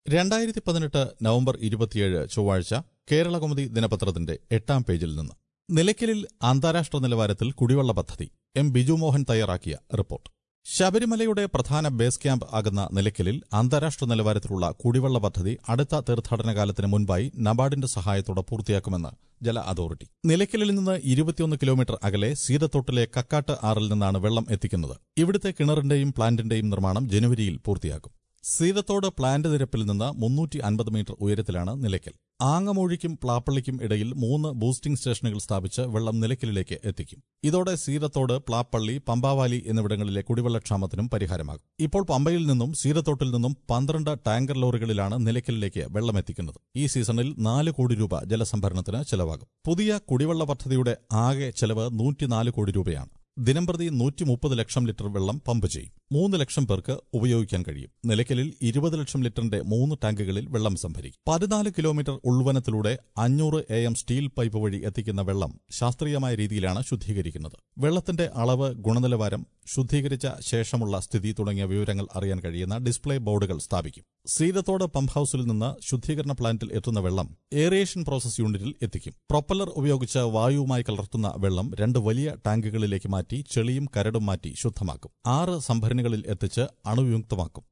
രണ്ടായിരത്തി പതിനെട്ട് നവംബർ ഇരുപത്തിയേഴ് ചൊവ്വാഴ്ച കേരളകൗമുദി ദിനപത്രത്തിന്റെ എട്ടാം പേജിൽ നിന്ന് നിലയ്ക്കലിൽ അന്താരാഷ്ട്ര നിലവാരത്തിൽ കുടിവെള്ള പദ്ധതി എം ബിജു മോഹൻ തയ്യാറാക്കിയ റിപ്പോർട്ട് ശബരിമലയുടെ പ്രധാന ബേസ് ക്യാമ്പ് ആകുന്ന നിലയ്ക്കലിൽ അന്താരാഷ്ട്ര നിലവാരത്തിലുള്ള കുടിവെള്ള പദ്ധതി അടുത്ത തീർത്ഥാടന കാലത്തിന് മുൻപായി നബാർഡിന്റെ സഹായത്തോടെ പൂർത്തിയാക്കുമെന്ന് ജല അതോറിറ്റി നിലയ്ക്കലിൽ നിന്ന് ഇരുപത്തിയൊന്ന് കിലോമീറ്റർ അകലെ സീതത്തോട്ടിലെ കക്കാട്ട് ആറിൽ നിന്നാണ് വെള്ളം എത്തിക്കുന്നത് ഇവിടുത്തെ കിണറിന്റെയും പ്ലാന്റിന്റെയും നിർമ്മാണം ജനുവരിയിൽ പൂർത്തിയാക്കും സീതത്തോട് പ്ലാന്റ് നിരപ്പിൽ നിന്ന് മുന്നൂറ്റി അൻപത് മീറ്റർ ഉയരത്തിലാണ് നിലയ്ക്കൽ ആങ്ങമൂഴിക്കും പ്ലാപ്പള്ളിക്കും ഇടയിൽ മൂന്ന് ബൂസ്റ്റിംഗ് സ്റ്റേഷനുകൾ സ്ഥാപിച്ച് വെള്ളം നിലയ്ക്കലിലേക്ക് എത്തിക്കും ഇതോടെ സീരത്തോട് പ്ലാപ്പള്ളി പമ്പാവാലി എന്നിവിടങ്ങളിലെ കുടിവെള്ളക്ഷാമത്തിനും പരിഹാരമാകും ഇപ്പോൾ പമ്പയിൽ നിന്നും സീരത്തോട്ടിൽ നിന്നും പന്ത്രണ്ട് ടാങ്കർ ലോറികളിലാണ് നിലയ്ക്കലിലേക്ക് വെള്ളം എത്തിക്കുന്നത് ഈ സീസണിൽ നാല് കോടി രൂപ ജലസംഭരണത്തിന് ചെലവാകും പുതിയ കുടിവെള്ള പദ്ധതിയുടെ ആകെ ചെലവ് നൂറ്റിനാല് കോടി രൂപയാണ് ദിനംപ്രതി നൂറ്റി മുപ്പത് ലക്ഷം ലിറ്റർ വെള്ളം പമ്പ് ചെയ്യും മൂന്ന് ലക്ഷം പേർക്ക് ഉപയോഗിക്കാൻ കഴിയും നിലയ്ക്കലിൽ ഇരുപത് ലക്ഷം ലിറ്ററിന്റെ മൂന്ന് ടാങ്കുകളിൽ വെള്ളം സംഭരിക്കും പതിനാല് കിലോമീറ്റർ ഉൾവനത്തിലൂടെ അഞ്ഞൂറ് എ എം സ്റ്റീൽ പൈപ്പ് വഴി എത്തിക്കുന്ന വെള്ളം ശാസ്ത്രീയമായ രീതിയിലാണ് ശുദ്ധീകരിക്കുന്നത് വെള്ളത്തിന്റെ അളവ് ഗുണനിലവാരം ശുദ്ധീകരിച്ച ശേഷമുള്ള സ്ഥിതി തുടങ്ങിയ വിവരങ്ങൾ അറിയാൻ കഴിയുന്ന ഡിസ്പ്ലേ ബോർഡുകൾ സ്ഥാപിക്കും സീരത്തോട് പമ്പ് ഹൌസിൽ നിന്ന് ശുദ്ധീകരണ പ്ലാന്റിൽ എത്തുന്ന വെള്ളം എയറേഷൻ പ്രോസസ് യൂണിറ്റിൽ എത്തിക്കും പ്രൊപ്പല്ലർ ഉപയോഗിച്ച് വായുവുമായി കലർത്തുന്ന വെള്ളം രണ്ട് വലിയ ടാങ്കുകളിലേക്ക് മാറ്റി ചെളിയും കരടും മാറ്റി ശുദ്ധമാക്കും ആറ് സംഭരണികളിൽ എത്തിച്ച് അണുവിമുക്തമാക്കും